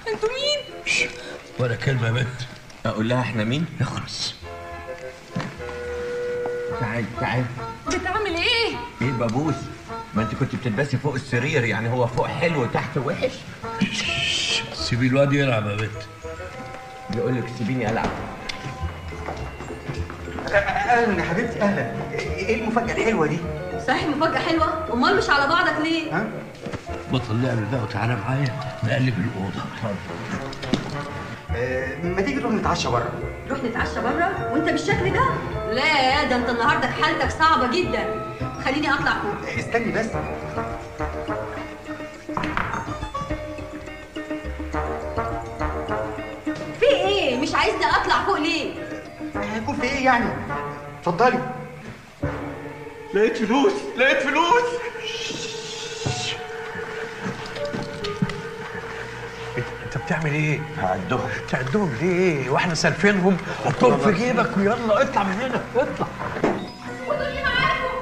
انتوا مين ولا كلمة يا بنت اقول لها احنا مين اخرس تعال تعال بتعمل ايه ايه بابوس ما انت كنت بتلبسي فوق السرير يعني هو فوق حلو وتحت وحش سيبي الواد يلعب يا بنت بيقول لك سيبيني العب اهلا يا حبيبتي اهلا ايه المفاجاه الحلوه دي صحيح مفاجأة حلوة امال مش على بعضك ليه ها بطل لعب بقى وتعالى معايا نقلب الأوضة آه، ما تيجي نروح نتعشى بره نروح نتعشى بره وانت بالشكل ده لا ده انت النهارده حالتك صعبة جدا خليني اطلع فوق استني بس في ايه مش عايزني اطلع فوق ليه هيكون في ايه يعني اتفضلي لقيت فلوس لقيت فلوس انت بتعمل ايه؟ هعدهم تعدهم ليه؟ واحنا سالفينهم حطهم في جيبك ويلا اطلع من هنا اطلع خدوني معاكم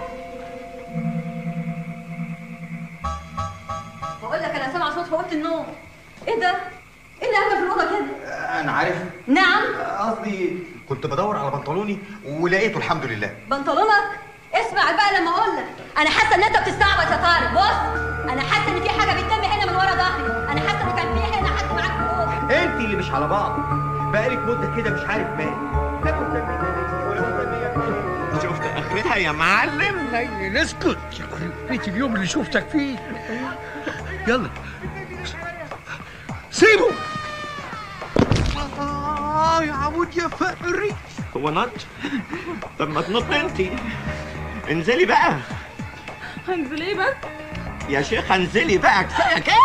بقول لك انا سامعه صوت في اوضه النوم ايه ده ايه اللي قاعده في الاوضه كده انا عارف نعم قصدي كنت بدور على بنطلوني ولقيته الحمد لله بنطلونك اسمع بقى لما اقول لك انا حاسه ان انت بتستعبط يا طارق بص انا حاسه ان في حاجه بتتم هنا من ورا ظهري انا حاسه ان كان في هنا حد معاك فوق انت اللي مش على بعض بقالك مده كده مش عارف مالك لا مهتمية ولا مهتمية شفت اخرتها يا معلم نيل اسكت يخرب بيت اليوم اللي شفتك فيه يلا سيبه اه يا عمود يا فقري هو نط طب ما تنط انت انزلي بقى هنزل ايه بس يا شيخ انزلي بقى كفايه كده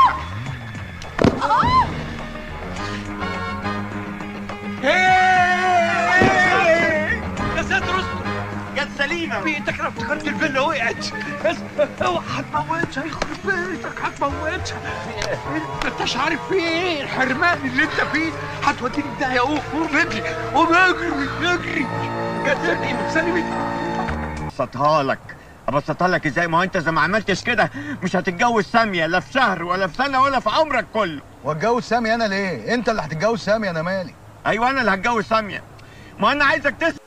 يا ساتر استر جت سليمه في انت كده افتكرت الفيلا وقعت بس اوعى هتموتها يخرب بيتك هتموتها ما انتش عارف في ايه الحرمان اللي انت فيه هتوديني في داهيه قوم قوم اجري قوم اجري اجري يا سليم سليم ابسطها لك ابسطها لك ازاي ما هو انت اذا ما عملتش كده مش هتتجوز ساميه لا في شهر ولا في سنه ولا في عمرك كله واتجوز سامي انا ليه؟ انت اللي هتتجوز سامي انا مالي ايوه انا اللي هتجوز ساميه ما انا عايزك تسمع